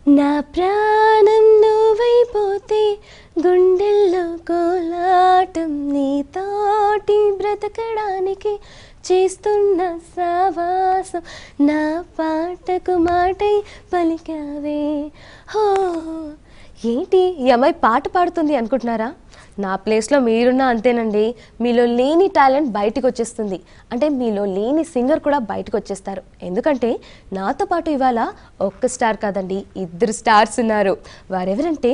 నా ప్రాణం నువ్వైపోతే గుండెల్లో కోలాటం నీ తోటి బ్రతకడానికి చేస్తున్న సావాసం నా పాటకు మాటై పలికావే హో ఏంటి ఈ అమ్మాయి పాట పాడుతుంది అనుకుంటున్నారా నా ప్లేస్లో మీరున్నా అంతేనండి మీలో లేని టాలెంట్ బయటకు వచ్చేస్తుంది అంటే మీలో లేని సింగర్ కూడా బయటకు వచ్చేస్తారు ఎందుకంటే నాతో పాటు ఇవాళ ఒక్క స్టార్ కాదండి ఇద్దరు స్టార్స్ ఉన్నారు వారెవరంటే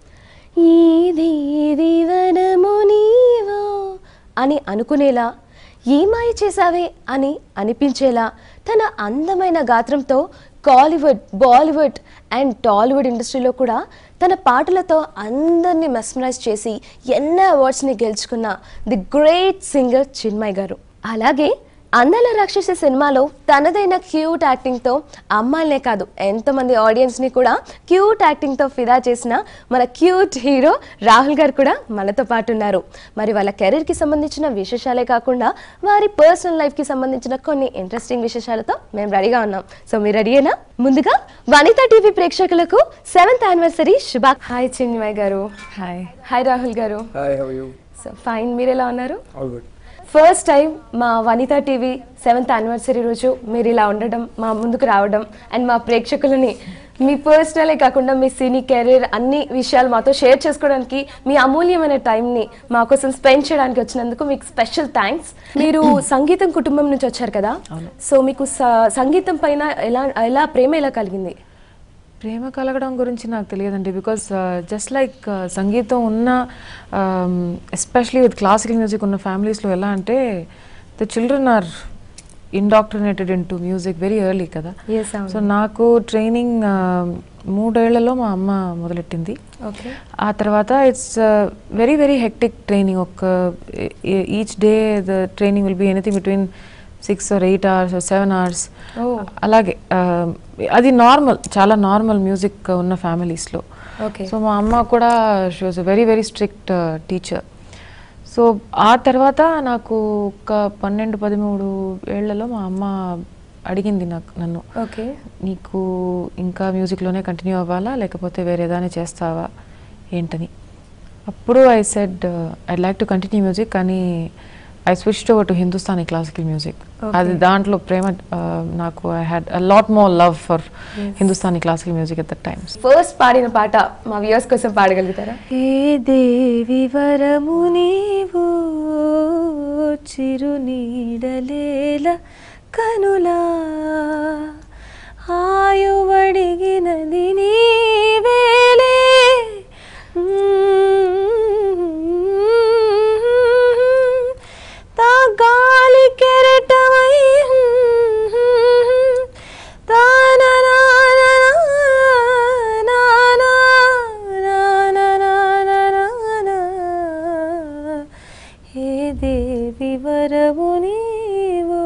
ఈ దేవి వనము నీవో అని అనుకునేలా ఏ మాయ చేసావే అని అనిపించేలా తన అందమైన గాత్రంతో కాలీవుడ్ బాలీవుడ్ అండ్ టాలీవుడ్ ఇండస్ట్రీలో కూడా తన పాటలతో అందరినీ మెస్మరైజ్ చేసి ఎన్నో అవార్డ్స్ని గెలుచుకున్న ది గ్రేట్ సింగర్ చిన్మయ్ గారు అలాగే అందాల రాక్షసి సినిమాలో తనదైన క్యూట్ యాక్టింగ్తో అమ్మాయిలే కాదు ఎంతమంది ఆడియన్స్ని కూడా క్యూట్ యాక్టింగ్తో ఫిదా చేసిన మన క్యూట్ హీరో రాహుల్ గారు కూడా మనతో పాటు ఉన్నారు మరి వాళ్ళ కెరీర్కి సంబంధించిన విశేషాలే కాకుండా వారి పర్సనల్ లైఫ్కి సంబంధించిన కొన్ని ఇంట్రెస్టింగ్ విశేషాలతో మేము రెడీగా ఉన్నాం సో మీరు రెడీయేనా ముందుగా వనితా టీవీ ప్రేక్షకులకు సెవెంత్ యానివర్సరీ శుభా hi Chinmayi garu hi hi Rahul garu hi how you so fine మీరు ఎలా ఉన్నారు ఆల్ గుడ్ ఫస్ట్ టైం మా వనితా టీవీ సెవెంత్ యానివర్సరీ రోజు మీరు ఇలా ఉండడం మా ముందుకు రావడం అండ్ మా ప్రేక్షకులని మీ పర్సనలే కాకుండా మీ సినీ కెరీర్ అన్ని విషయాలు మాతో షేర్ చేసుకోవడానికి మీ అమూల్యమైన టైంని మా కోసం స్పెండ్ చేయడానికి వచ్చినందుకు మీకు స్పెషల్ థ్యాంక్స్ మీరు సంగీతం కుటుంబం నుంచి వచ్చారు కదా సో మీకు స- సంగీతం పైన ఎలా ఎలా ప్రేమ ఎలా కలిగింది ప్రేమ కలగడం గురించి నాకు తెలియదండి బికాస్ జస్ట్ లైక్ సంగీతం ఉన్న ఎస్పెషలీ విత్ క్లాసికల్ మ్యూజిక్ ఉన్న ఫ్యామిలీస్లో ఎలా అంటే the children are indoctrinated into music very early కదా ఎస్ సో నాకు ట్రైనింగ్ మూడేళ్లలో మా అమ్మ మొదలెట్టింది ఓకే ఆ తర్వాత it's very very hectic training ఒక each day the training will be anything between six or eight hours seven hours Oh. అలాగే uh, అది నార్మల్ చాలా నార్మల్ మ్యూజిక్ ఉన్న ఫ్యామిలీస్లో ఓకే సో మా అమ్మ కూడా she was very very strict teacher so ఆ తర్వాత నాకు ఒక పన్నెండు పదమూడు ఏళ్లలో మా అమ్మ అడిగింది నాకు నన్ను ఓకే నీకు ఇంకా మ్యూజిక్లోనే కంటిన్యూ అవ్వాలా లేకపోతే వేరే ఏదైనా చేస్తావా ఏంటని అప్పుడు I said I like to continue music కానీ I switch over to Hindustani classical music అది దాంట్లో ప్రేమ uh, నాకు I had lot more love for Hindustani classical music at that times first పాడిన పాట మా వ్యూవర్స్ కోసం పాడగలుగుతారా ఏ దేవి వరము నీవు చిరునీడలేల కనులా ఆయువడిగినది నీవేలే తా గాలి కెరటమై హే దేవి వరవు నీవో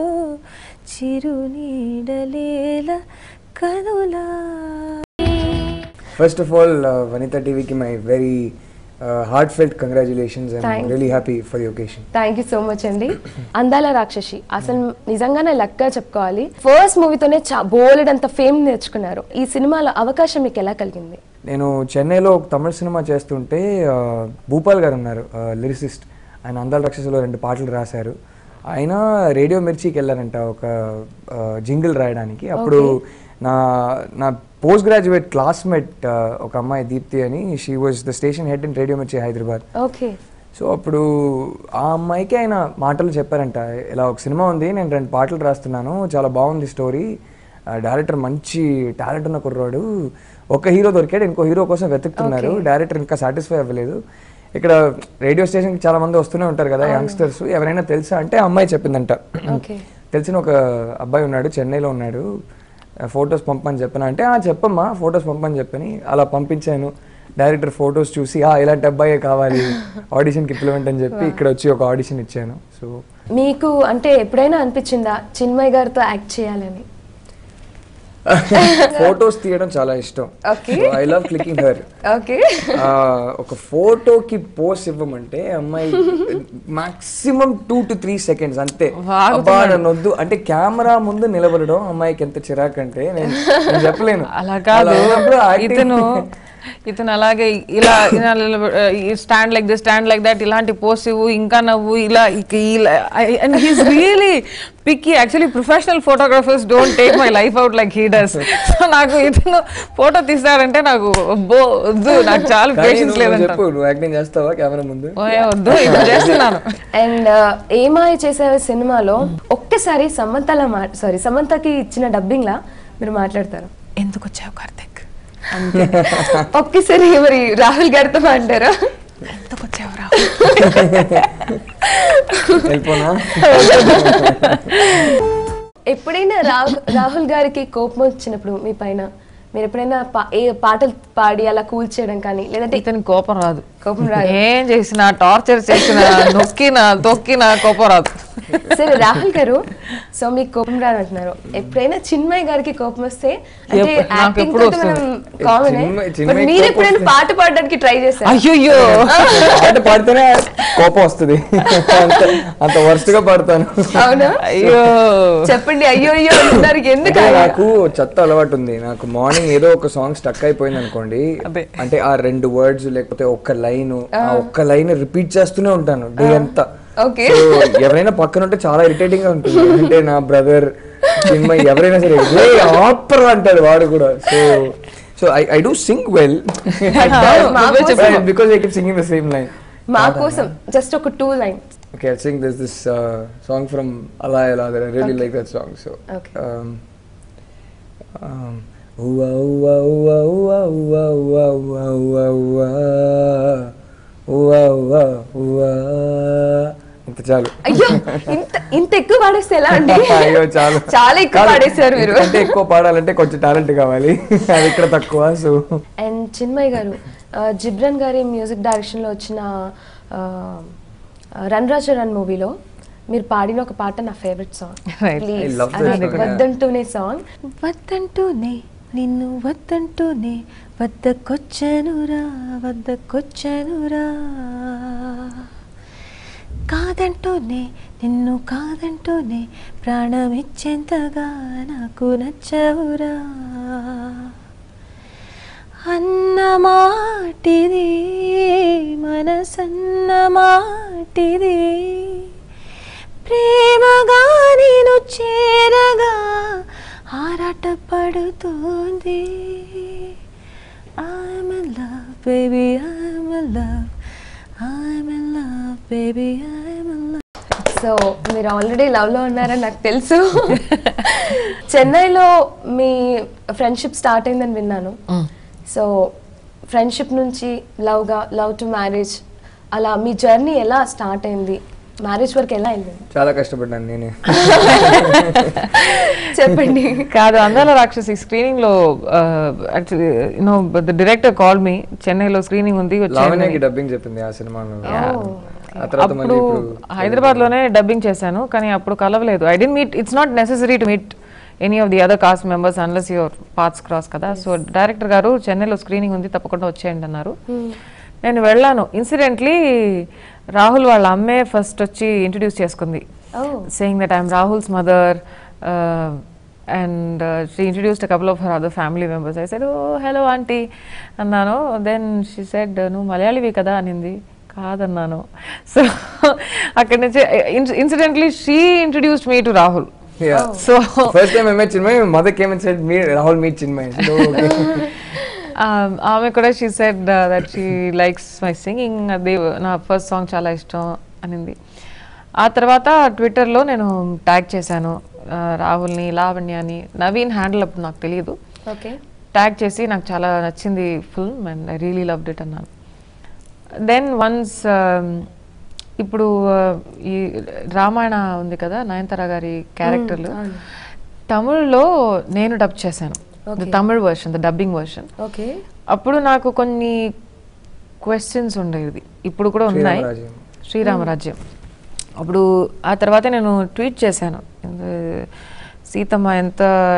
చిరునీడలేల కనులా ఫస్ట్ ఆఫ్ ఆల్ వనితా టీవీకి my very heartfelt congratulations Thank and really happy for the occasion thank you so much అండి అందాల రాక్షసి అసలు నిజంగానే లక్గా చెప్పుకోవాలి ఫస్ట్ మూవీతోనే చా బోలెడ్ అంత ఫేమ్ నేర్చుకున్నారు ఈ సినిమాలో అవకాశం మీకు ఎలా కలిగింది నేను చెన్నైలో ఒక తమిళ సినిమా చేస్తుంటే uh, భూపాల్ గారు ఉన్నారు లిరిసిస్ట్ ఆయన అందాల రాక్షసులో రెండు పాటలు రాశారు ఆయన రేడియో మిర్చికి వెళ్ళారంట ఒక జింగిల్ రాయడానికి అప్పుడు నా నా పోస్ట్ గ్రాడ్యుయేట్ క్లాస్మేట్ ఒక అమ్మాయి దీప్తి అని she was the station head in radio Mirchi Hyderabad okay so అప్పుడు ఆ అమ్మాయికి ఆయన మాటలు చెప్పారంట ఇలా ఒక సినిమా ఉంది నేను రెండు పాటలు రాస్తున్నాను చాలా బాగుంది స్టోరీ డైరెక్టర్ మంచి టాలెంట్ ఉన్న కుర్రాడు ఒక హీరో దొరికాడు ఇంకో హీరో కోసం వెతుకుతున్నారు డైరెక్టర్ ఇంకా సాటిస్ఫై అవ్వలేదు ఇక్కడ రేడియో స్టేషన్కి చాలా మంది వస్తూనే ఉంటారు కదా యంగ్స్టర్స్ ఎవరైనా తెలుసా అంటే ఆ అమ్మాయి చెప్పిందంట ఓకే తెలిసిన ఒక అబ్బాయి ఉన్నాడు చెన్నైలో ఉన్నాడు ఫొటోస్ పంపని చెప్పిన అంటే "ఆ, చెప్పమ్మా ఫొటోస్ పంపని చెప్పని అలా పంపించాను డైరెక్టర్ ఫొటోస్ చూసి "ఆ, ఇలాంటి అబ్బాయే కావాలి ఆడిషన్కి పిలవండి అని చెప్పి ఇక్కడ వచ్చి ఒక ఆడిషన్ ఇచ్చాను సో మీకు అంటే ఎప్పుడైనా అనిపించిందా చిన్మయ్ గారితో యాక్ట్ చేయాలని ఫొటోస్ తీయడం చాలా ఇష్టం Okay. I love clicking her okay ఒక ఫోటోకి పోస్ట్ ఇవ్వమంటే అమ్మాయి maximum two to three seconds అంతే అబ్బా నన్ను వద్దు అంటే కెమెరా ముందు నిలబడడం అమ్మాయికి ఎంత చిరాకు అంటే నేను నేను చెప్పలేను అలా కాదు అయినప్పుడు acting- ఇతను ఇతను అలాగే ఇలా stand like this stand like that ఇలాంటి పోస్ట్ ఇవ్వు ఇంకా నవ్వు ఇలా ఇక ఇలా and he's really picky actually professional photographers don't take my life out like he does so నాకు ఇతను ఫోటో తీస్తాడంటే నాకు అబ్బో వద్దు నాకు చాలా కానీ పేషెన్స్ నువ్వు లేదంట చెప్పు నువ్వు యాక్టింగ్ చేస్తావా కెమెరా ముందు ఓయ్ వద్దు ఇప్పుడు చేస్తున్నాను అండ్ ఏమాయ చేసే సినిమాలో ఒక్కసారి సమంతలా మా సారీ సమంతకి ఇచ్చిన డబ్బింగ్ లా మీరు మాట్లాడతారు ఎందుకు వచ్చావు కార్తిక్ ఒక్కసారి మరి రాహుల్ గారితో మాట్లాడారా ఎందుకు వచ్చావు రా వెళ్ళిపోనా ఎప్పుడైనా రాహు- రాహుల్ గారికి కోపం వచ్చినప్పుడు మీ పైన మీరు ఎప్పుడైనా పా- ఏ పాటలు పాడి అలా కూల్ చేయడం కానీ లేదంటే ఇతనికి కోపం రాదు కోపం రాదు ఏం చేసినా టార్చర్ చేసినా నొక్కినా తొక్కినా కోపం రాదు సరే రాహుల్ గారు సో మీకు కోపం రాదు అంటున్నారు ఎప్పుడైనా చిన్మయ్ గారికి కోపం వస్తే అంటే ఎప్పుడు- నాకు యాక్టింగ్ ఎప్పుడు తోటి మనం వస్తుంది. కామన్ చిన్మయ్- చిన్మయ్ మీరు కోపం ఎప్పుడైనా వస్తుంది. పాట పాడడానికి ట్రై చేశారు అయ్యో పాట పాడితేనే కోపం వస్తుంది అంత అంత worst గా పాడతాను అవునా అయ్యో చెప్పండి అయ్యో అయ్యో అంటున్నారు ఎందుకు అంటే నాకు చెత్త అలవాటు ఉంది నాకు మార్నింగ్ ఏదో ఒక సాంగ్ స్టక్ అయిపోయింది అనుకోండి అదే. అంటే ఆ రెండు వర్డ్స్ లేకపోతే ఒక్క లైన్ ఆ ఒక్క లైన్ రిపీట్ చేస్తూనే ఉంటాను డే అంతా ఓకే సో ఎవరైనా పక్కన ఉంటే చాలా ఇరిటేటింగ్ గా ఉంటుంది అంటే నా బ్రదర్ చిన్మయ్ ఎవరైనా సరే ఆపర్ అంటాడు వాడు కూడా so so I I do sing well మా కోసం because I kept singing the same line మా కోసం జస్ట్ ఒక two line Okay, I'll sing this this uh, song from Allah Allah that I really like that song. So, Okay. um, um, ooh ah, ooh ah, ooh ah, ooh ah, ooh ah, ooh ah, ooh ah, ooh ah, ooh ah. Ooh ah, ooh ah, ooh ah. ఇంత చాలు అయ్యో ఇంత ఇంత ఎక్కువ పాడేస్తే ఎలా అండి అయ్యో చాలు చాలా ఎక్కువ కాదు, పాడేశారు మీరు అంటే ఎక్కువ పాడాలంటే కొంచెం టాలెంట్ కావాలి అది ఇక్కడ తక్కువ సో అండ్ చిన్మయ్ గారు ఆ, జిబ్రన్ గారి మ్యూజిక్ డైరెక్షన్ లో వచ్చిన ఆ, రన్ రాజా రన్ మూవీలో మీరు పాడిన ఒక పాట నా favourite song Right. I love that please song, yeah. వద్దంటూనే సాంగ్ వద్దంటూనే నిన్ను వద్దంటూనే వద్దకొచ్చానురా వద్దకొచ్చానురా కాదంటూనే నిన్ను కాదంటూనే ప్రాణం ఇచ్చేంతగా నాకు నచ్చవురా అన్న మాటిది మనసన్న మాటిది ప్రేమగా నేను చేరగా ఆరాట పడుతోంది I'm in love, baby, I'm in love. I'm in love, baby, I'm in love. So మీరు ఆల్రెడీ లవ్ లో ఉన్నారని నాకు తెలుసు చెన్నైలో మీ ఫ్రెండ్షిప్ స్టార్ట్ అయిందని విన్నాను సో ఫ్రెండ్షిప్ నుంచి లవ్గా లవ్ టు మ్యారేజ్ అలా మీ జర్నీ ఎలా స్టార్ట్ అయింది మ్యారేజ్ వరకు ఎలా వెళ్ళింది చాలా కష్టపడ్డాను నేనే చెప్పండి కాదు అందాల రాక్షసి స్క్రీనింగ్ లో you know the director call me చెన్నైలో స్క్రీనింగ్ ఉంది వచ్చేయండి లావణ్యకి డబ్బింగ్ చెప్పింది ఆ సినిమాలో ఆ తర్వాత మళ్ళీ అప్పుడు ఇప్పుడు హైదరాబాద్ లోనే డబ్బింగ్ చేశాను కానీ అప్పుడు కలవలేదు I didn't meet it's not necessary to meet any of the other cast members unless your parts cross కదా సో డైరెక్టర్ గారు చెన్నైలో స్క్రీనింగ్ ఉంది తప్పకుండా వచ్చేయండి అన్నారు నేను వెళ్ళాను ఇన్సిడెంట్లీ రాహుల్ వాళ్ళ అమ్మే ఫస్ట్ వచ్చి ఇంట్రడ్యూస్ చేసుకుంది Oh. Saying that I'm Rahul's mother and she introduced couple of her other family members I said oh hello aunty అన్నాను దెన్ షీ సెడ్ నువ్వు మలయాళీవి కదా అనింది కాదన్నాను సో అక్కడి నుంచి incidentally she introduced me to Rahul so first time ఎంఏ Chinmayi mother came and said me Rahul me Chinmayi So, okay. ఆమె కూడా she said that she likes my singing అది నా ఫస్ట్ సాంగ్ చాలా ఇష్టం అనింది ఆ తర్వాత ట్విట్టర్లో నేను ట్యాగ్ చేశాను ఆ, రాహుల్ని లావణ్యాని నవీన్ హ్యాండిల్ అప్పుడు నాకు తెలియదు ఓకే ట్యాగ్ చేసి నాకు చాలా నచ్చింది film and I really loved it అన్నాను దెన్ వన్స్ ఇప్పుడు ఆ, ఈ రామాయణ ఉంది కదా నయనతార గారి క్యారెక్టర్లు తమిళ్లో నేను డబ్ చేశాను the Tamil version the dubbing version okay అప్పుడు నాకు కొన్ని క్వశ్చన్స్ ఉండేది ఇప్పుడు కూడా ఉన్నాయి శ్రీరామరాజ్యం. శ్రీరామరాజ్యం అప్పుడు ఆ తర్వాత నేను ట్వీట్ చేశాను ఎందు- సీతమ్మ ఎంత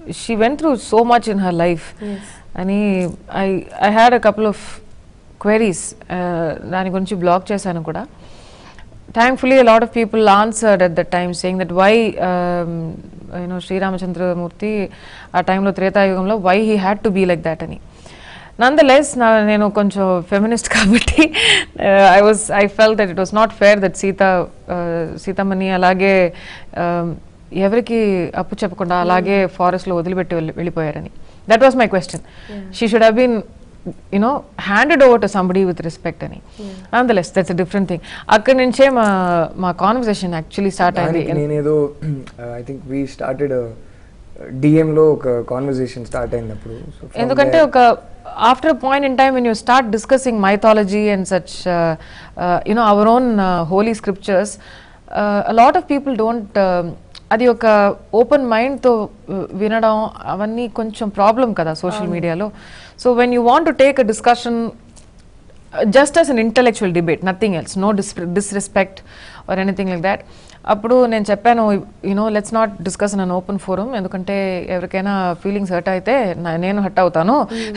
she went through so much in her life అని I I had a couple of queries దాని గురించి బ్లాక్ చేశాను కూడా thankfully lot of people answered at that time saying that why you know Sriramachandramurthy ఆ టైంలో త్రేతాయుగంలో why he had to be like that అని nonetheless నా నేను కొంచెం ఫెమినిస్ట్ కాబట్టి I was I felt that it was not fair that Sita సీతమ్మని అలాగే um, ఎవరికి అప్పు చెప్పకుండా అలాగే ఫారెస్ట్లో వదిలిపెట్టి వెళ్ళి వెళ్ళిపోయారని that was my question she should have been you know handed over to somebody with respect అని nonetheless that's a different thing అక్కడి నుంచే మా మా కాన్వర్సేషన్ యాక్చువల్లీ స్టార్ట్ అయింది దానికి నేనేదో ఐ థింక్ వీ స్టార్టెడ్ డిఎంలో ఒక కాన్వర్జేషన్ స్టార్ట్ అయినప్పుడు So from ఎందుకంటే there- ఒక after point in time when you start discussing mythology and such you know our own holy scriptures lot of people don't అది ఒక ఓపెన్ మైండ్తో వినడం అవన్నీ కొంచెం ప్రాబ్లం కదా సోషల్ మీడియాలో so when you want to take a discussion just as an intellectual debate nothing else no dis disrespect or anything like that అప్పుడు నేను చెప్పాను you know let's not discuss on open forum ఎందుకంటే ఎవరికైనా feelings hurt అయితే నా- నేను hurt అవుతాను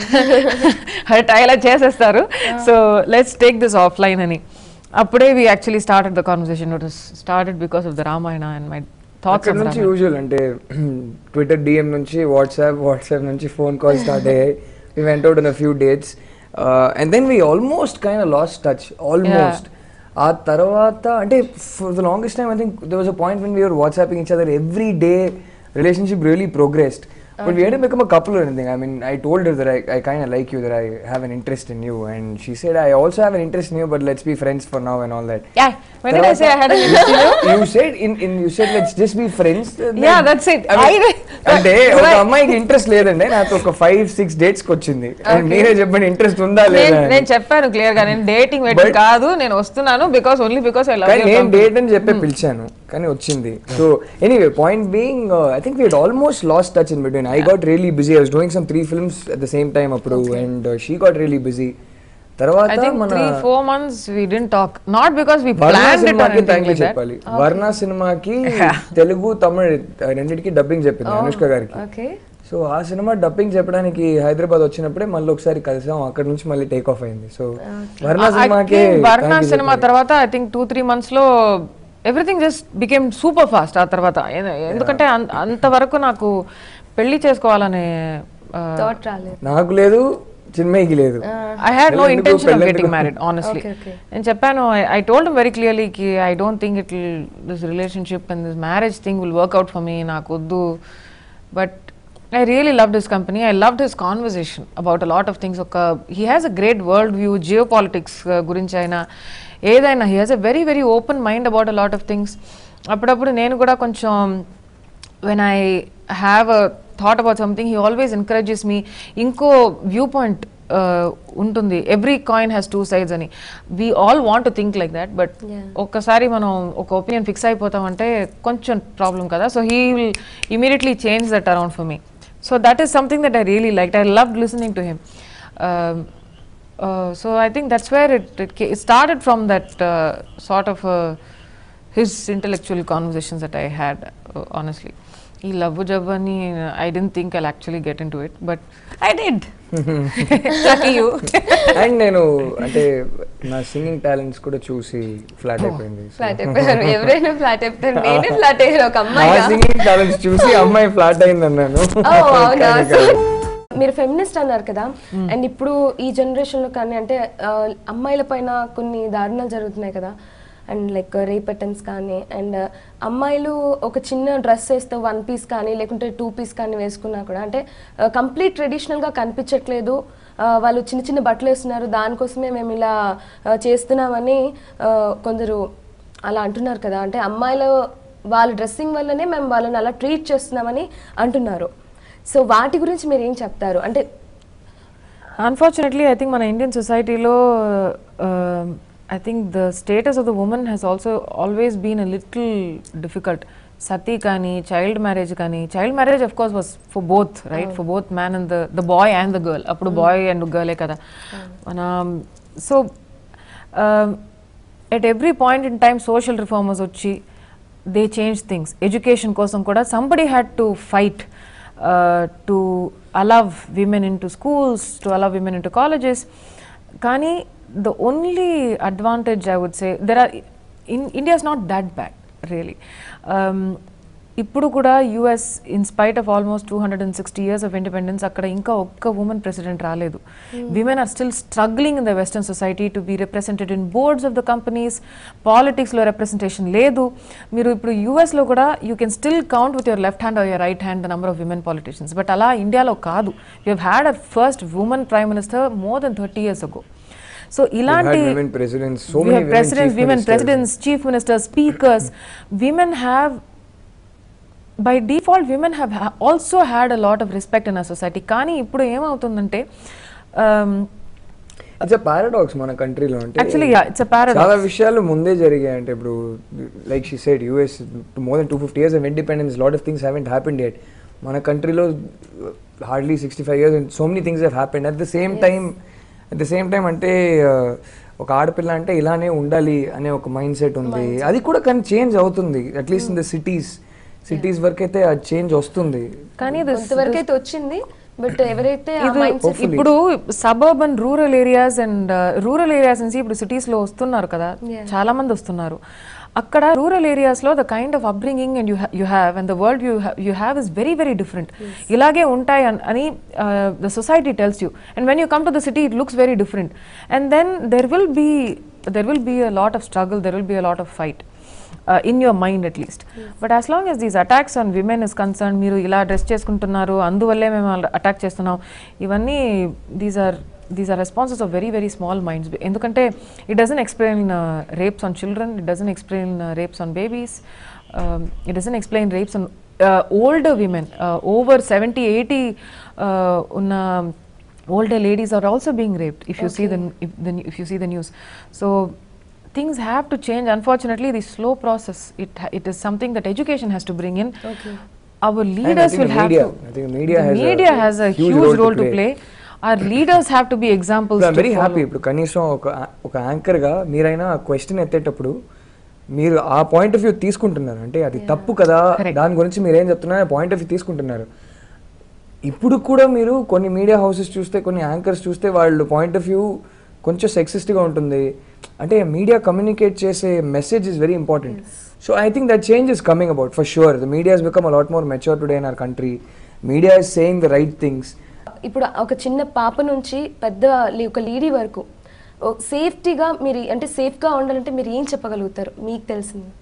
hurt అయ్యేలా చేసేస్తారు so let's take this offline అని అప్పుడే we actually started the conversation it started because of the Ramayana and my thoughts అక్కడ నుంచి యూజువల్ అంటే ట్విట్టర్ డిఎం నుంచి వాట్సాప్ వాట్సాప్ నుంచి ఫోన్ కాల్ స్టార్ట్ అయ్యాయి we went out in a few dates and then we almost kind lost touch almost ఆ తర్వాత అంటే for the longest time I think there was a point when we are వాట్సాపింగ్ ఇచ్ other every day relationship really progressed But we hadn't become a couple or anything. I mean, I told her that I, I kind of like you, that I have an interest in you. And she said, I also have an interest in you, but let's be friends for now and all that. Yeah, when did I say I had an interest in you? you said in, in you said let's just be friends. then- Yeah, that's it. I mean, I- అంటే ఒక Right. అమ్మాయికి interest లేదండి నాకు ఒక five six dates కి వచ్చింది And మీరే చెప్పండి ఇంట్రెస్ట్ ఉందా లేదా నేను అని. నేను చెప్పాను క్లియర్ గా నేను డేటింగ్ వెయిటింగ్ But- కాదు నేను వస్తున్నాను because only because I love కానీ నేను డేట్ అని చెప్పి పిలిచాను కానీ వచ్చింది so anyway point being I think we'd almost lost touch in between I got really busy I was doing some three films at the same time అప్పుడు and she got really busy I తర్వాత think మన three four months we didn't talk not because we weren't planned it సినిమాకి thank you చెప్పాలి వర్ణ సినిమాకి తెలుగు తమిళ్ రెండింటికి dubbing చెప్పింది అనుష్క గారికి ఓకే సో ఆ సినిమా డబ్బింగ్ చెప్పడానికి హైదరాబాద్ వచ్చినప్పుడే మళ్ళీ ఒకసారి కలిసాం అక్కడ నుంచి మళ్ళీ టేక్ ఆఫ్ అయింది సో వర్ణ సినిమాకి వర్ణ thank you సినిమా తర్వాత I think two three months లో everything just became super fast ఆ తర్వాత ఎ- ఎందుకంటే అం- అంతవరకు నాకు పెళ్లి చేసుకోవాలనే థాట్ రాలేదు నాకు లేదు చిన్మయ్యకి లేదు ఐ హ్యాడ్ నో పెళ్ళెందుకు, ఇంటెన్షన్ ఆఫ్ పెళ్ళెందుకు? Getting married honestly Okay, okay. నేను చెప్పాను ఐ టోల్డ్ వెరీ క్లియర్లీ కి I don't think it this relationship and this marriage thing will work out for me నాకు వద్దు but I really love this company I love this conversation about a lot of things ఒక he has a great world view geopolitics గురించి అయినా ఏదైనా he has a very very open mind about a lot of things అప్పుడప్పుడు నేను కూడా కొంచెం when I have a thought about something he always encourages me ఇంకో view point ఉంటుంది every coin has two sides అని we all want to think like that but Yeah. ఒక్కసారి మనం ఒక ఒపీనియన్ ఫిక్స్ అయిపోతామంటే కొంచెం ప్రాబ్లం కదా so he will immediately change that around for me so that is something that I really like I love listening to him so I think that's where it it started from that sort of his intellectual conversations that I had, uh, honestly. ఈ love జబ్ అని I didn't think I actually get into it but I did you and నేను అంటే నా singing talents కూడా చూసి flat అయిపోయింది So, flat అయిపోయారు ఎవరైనా ఫ్లాట్ అయిపోయారు నేనే ఫ్లాట్ అయ్యాను ఒక నా అమ్మాయి సింగింగ్ టాలెంట్స్ చూసి అమ్మాయి ఫ్లాట్ అయింది అన్నాను అవునా మీరు ఫెమినిస్ట్ అన్నారు కదా అండ్ ఇప్పుడు ఈ జనరేషన్ లో కానీ అంటే ఆ, అమ్మాయిల పైన కొన్ని దారుణాలు జరుగుతున్నాయి కదా అండ్ లైక్ రేప్ అటెంప్ట్స్ కానీ అండ్ అమ్మాయిలు ఒక చిన్న డ్రెస్ వేస్తే వన్ పీస్ కానీ లేకుంటే టూ పీస్ కానీ వేసుకున్నా కూడా అంటే కంప్లీట్ ట్రెడిషనల్గా కనిపించట్లేదు ఆ, వాళ్ళు చిన్న చిన్న బట్టలు వేస్తున్నారు దానికోసమే మేము ఇలా ఆ, చేస్తున్నామని ఆ, కొందరు అలా అంటున్నారు కదా అంటే అమ్మాయిలు వాళ్ళ డ్రెస్సింగ్ వల్లనే మేము వాళ్ళని అలా ట్రీట్ చేస్తున్నామని అంటున్నారు సో వాటి గురించి మీరు ఏం చెప్తారు అంటే అన్ఫార్చునేట్లీ ఐ థింక్ మన ఇండియన్ సొసైటీలో I think the status of the women has also always been a little difficult sati కానీ చైల్డ్ మ్యారేజ్ కానీ child marriage of course was for both right for both man and the the boy and the girl అప్పుడు boy and గర్లే కదా మన so at every point in time social reformers వచ్చి they change things education కోసం కూడా somebody had to fight to allow women into schools to allow women into colleges కానీ the only advantage I would say there are in India is not that bad really ఇప్పుడు కూడా US in spite of almost two hundred and sixty years of independence అక్కడ ఇంకా ఒక్క woman president రాలేదు women are still struggling in the western society to be represented in boards of the companies పాలిటిక్స్లో representation లేదు మీరు ఇప్పుడు యూఎస్లో కూడా you can still count with your left hand or your right hand the number of women politicians but అలా ఇండియాలో కాదు you had a first woman prime minister more than thirty years ago so ఇలాంటి women presidents, so we many have women presidents, chief women ministers. presidents, chief ministers, speakers. women have, by default, women have ha- also had a lot of respect in our society. కానీ ఇప్పుడు ఏమవుతుందంటే um, it's a paradox మన కంట్రీలో అంటే Actually, yeah, it's a paradox. చాలా విషయాలు ముందే జరిగాయి అంటే ఇప్పుడు like she side US more than two fifty years of independence lot of things haven't happened yet మన కంట్రీలో hardly sixty five years so many things have happened at the same time at the same time అంటే uh, ఒక ఆడపిల్ల అంటే ఇలానే ఉండాలి అనే ఒక మైండ్ సెట్ ఉంది అది కూడా కానీ చేంజ్ అవుతుంది at least in the cities cities వరకు అయితే ఆ చేంజ్ వస్తుంది కానీ this- కొంతవరకు అయితే వచ్చింది బట్ ఎవరైతే ఆ ఇది మైండ్ సెట్ ఇప్పుడు suburban rural areas and rural areas నుంచి ఇప్పుడు సిటీస్ లో వస్తున్నారు కదా Yeah. చాలా మంది వస్తున్నారు అక్కడ రూరల్ ఏరియాస్ లో the kind of upbringing and you have and the world you you have is very very different ఇలాగే ఉంటాయి అన్- అని the society tells you and when you come to the city it looks very different and then there will be there will be a lot of struggle there will be a lot of fight in your mind at least but as long yes these attacks on women is concern మీరు ఇలా dress చేసుకుంటున్నారు అందువల్లే మేము attack చేస్తున్నాం ఇవన్నీ these are these are responses of very very small minds ఎందుకంటే it doesn't explain rapes on children it doesn't explain rapes on babies it doesn't explain rapes on older women over seventy eighty ఉన్న older ladies are also being raped if you see the if, the if you see the news so things have to change unfortunately the slow process it ha- it is something that education has to bring in Okay. our And I leaders think will the have media- to I think the media the has a media has a huge huge, role to role to play. play our leaders have to be examples I'm to very happy follow. ఇప్పుడు కనీసం ఒక ఒక యాంకర్గా మీరైనా question ఎత్తేటప్పుడు మీరు ఆ point of view తీసుకుంటున్నారు అంటే అది తప్పు కదా Correct. దాని గురించి మీరు ఏం చెప్తున్నారు పాయింట్ ఆఫ్ వ్యూ తీసుకుంటున్నారు ఇప్పుడు కూడా మీరు కొన్ని మీడియా హౌసెస్ చూస్తే కొన్ని యాంకర్స్ చూస్తే వాళ్ళు పాయింట్ ఆఫ్ వ్యూ కొంచెం సెక్సిస్ట్గా ఉంటుంది అంటే మీడియా కమ్యూనికేట్ చేసే message is very important so I think that change is coming about for sure the media is become a lot more mature today in our country media is saying the right things ఇప్పుడు ఒక చిన్న పాప నుంచి పెద్ద లే- ఒక lady వరకు సేఫ్టీగా మీరు అంటే సేఫ్గా ఉండాలంటే మీరు ఏం చెప్పగలుగుతారు మీకు తెలిసింది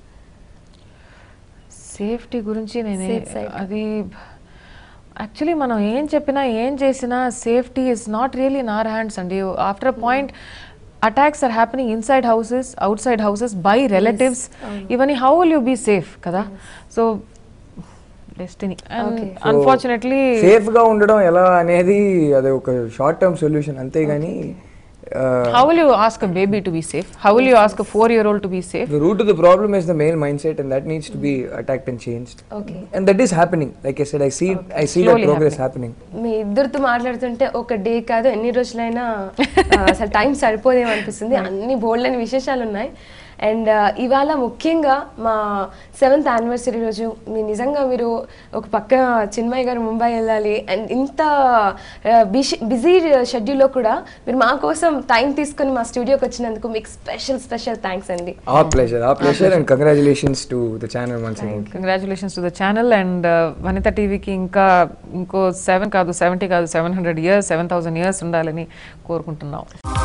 సేఫ్టీ గురించి నేను Safe side. అది యాక్చువల్లీ మనం ఏం చెప్పినా ఏం చేసినా safety is not really in our hands అండి after a point attacks are happening inside houses outside houses by relatives ఇవన్నీ how will you be safe కదా so destiny and Okay. Unfortunately safe గా ఉండడం ఎలా అనేది అది ఒక short term solution అంతేగాని how will you ask a baby to be safe how will you ask a four year old to be safe the route the problem is the main mind set and that needs to be attacked and changed Okay. And that is happening like I said I see I see that Slowly progress happening మీ ఇద్దరితో మాట్లాడుతుంటే ఒక day కాదు ఎన్ని రోజులైనా ఆ, అసలు time సరిపోదేమో అనిపిస్తుంది అన్ని బోల్డ్ అని విశేషాలు ఉన్నాయి అండ్ ఇవాళ ముఖ్యంగా మా సెవెంత్ యానివర్సరీ రోజు మీ నిజంగా మీరు ఒక పక్క చిన్మయ్య గారు ముంబై వెళ్ళాలి అండ్ ఇంత బిజీ షెడ్యూల్లో కూడా మీరు మా కోసం టైం తీసుకొని మా స్టూడియోకి వచ్చినందుకు మీకు స్పెషల్ స్పెషల్ థ్యాంక్స్ అండి ఆ ప్లెజర్ ఆ pleasure and congratulations to the channel once again congratulations to the channel and Vanitha టీవీకి ఇంకా ఇంకో సెవెన్ కాదు సెవెంటీ కాదు seven hundred years seven thousand years ఉండాలని కోరుకుంటున్నాం